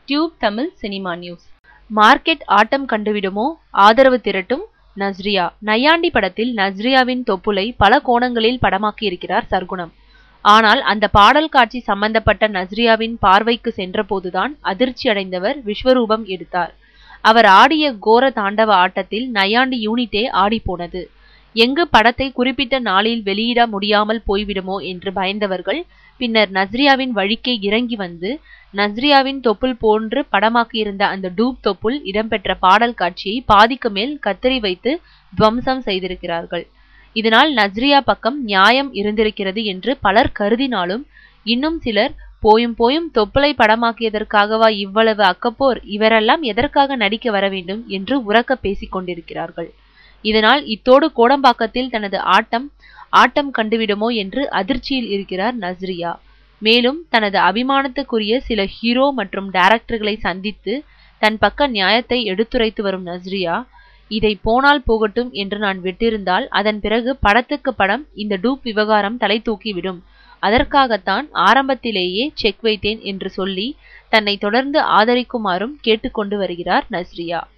tube Tamil cinema news market ஆட்டம் கண்டுவிடுமோ ஆதரவு திரட்டும் நஸ்ரியா நையாண்டி படத்தில் நஸ்ரியாவின் தொப்புளை பல கோணங்களில் படமாக்கி இருக்கிறார் சர்க்குணம் ஆனால் அந்த பாடல் காட்சி சம்பந்தப்பட்ட நஸ்ரியாவின் பார்வைக்கு சென்றபோதுதான் அதிர்ச்சி அடைந்தவர் விஸ்வரூபம் எடுத்தார் அவர் ஆடிய கோர தாண்டவ ஆட்டத்தில் நையாண்டி யூனிட்டே ஆடிப்போனது எங்கு படத்தை குறிப்பிட்ட நாளில் வெளியிட முடியாமல் போய்விடுமோ என்று பயந்தவர்கள் பின்னர் நஸ்ரியாவின் வழிக்கே இறங்கி வந்து நஸ்ரியாவின் தொப்புள் போன்று படமாக்கியிருந்த அந்த டூப் தொப்புள் இடம்பெற்ற பாடல் காட்சியை பாதிக்கு மேல் கத்தரி வைத்து துவம்சம் செய்திருக்கிறார்கள் இதனால் நஸ்ரியா பக்கம் நியாயம் இருந்திருக்கிறது என்று பலர் கருதினாலும் இன்னும் சிலர் போயும் போயும் தொப்புளை படமாக்கியதற்காகவா இவ்வளவு அக்கப்போர் இவரெல்லாம் எதற்காக நடிக்க வர வேண்டும் என்று உறக்க பேசிக் கொண்டிருக்கிறார்கள் இதனால் இத்தோடு கோடம்பாக்கத்தில் தனது ஆட்டம் ஆட்டம் கண்டுவிடுமோ என்று அதிர்ச்சியில் இருக்கிறார் நஸ்ரியா மேலும் தனது அபிமானத்துக்குரிய சில ஹீரோ மற்றும் டைரக்டர்களை சந்தித்து தன் பக்க நியாயத்தை எடுத்துரைத்து வரும் நஸ்ரியா இதை போனால் போகட்டும் என்று நான் விட்டிருந்தால் அதன் பிறகு படத்துக்கு படம் இந்த டூப் விவகாரம் தலை தூக்கிவிடும் அதற்காகத்தான் ஆரம்பத்திலேயே செக் வைத்தேன் என்று சொல்லி தன்னை தொடர்ந்து ஆதரிக்குமாறும் கேட்டுக்கொண்டு வருகிறார் நஸ்ரியா